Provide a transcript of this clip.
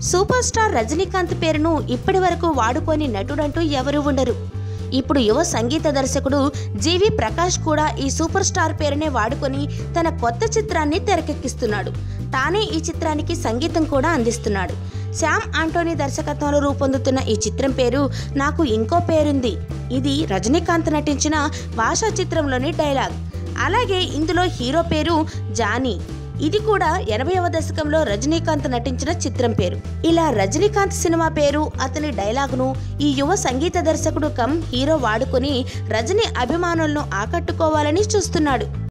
super star Rajinikanth పేరును ఇప్పటి వరకు వాడుకొని నటుడంటూ ఎవరు ఉండరు ఇప్పుడు యువ సంగీత దర్శకుడు జీవి ప్రకాష్ కూడా ఈ సూపర్ స్టార్ పేరునే వాడుకొని తన కొత్త చిత్రాన్ని తెరకెక్కిస్తున్నాడు తానే ఈ చిత్రానికి సంగీతం కూడా అందిస్తున్నాడు శ్యామ్ ఆంటోనీ దర్శకత్వంలో రూపొందుతున్న ఈ చిత్రం పేరు నాకు ఇంకో పేరుంది ఇది రజనీకాంత్ నటించిన భాషా చిత్రంలోని డైలాగ్ అలాగే ఇందులో హీరో పేరు జానీ ఇది కూడా ఎనభైవ దశకంలో రజనీకాంత్ నటించిన చిత్రం పేరు ఇలా రజనీకాంత్ సినిమా పేరు అతని డైలాగును ఈ యువ సంగీత దర్శకుడు కమ్ హీరో వాడుకొని రజనీ అభిమానులను ఆకట్టుకోవాలని చూస్తున్నాడు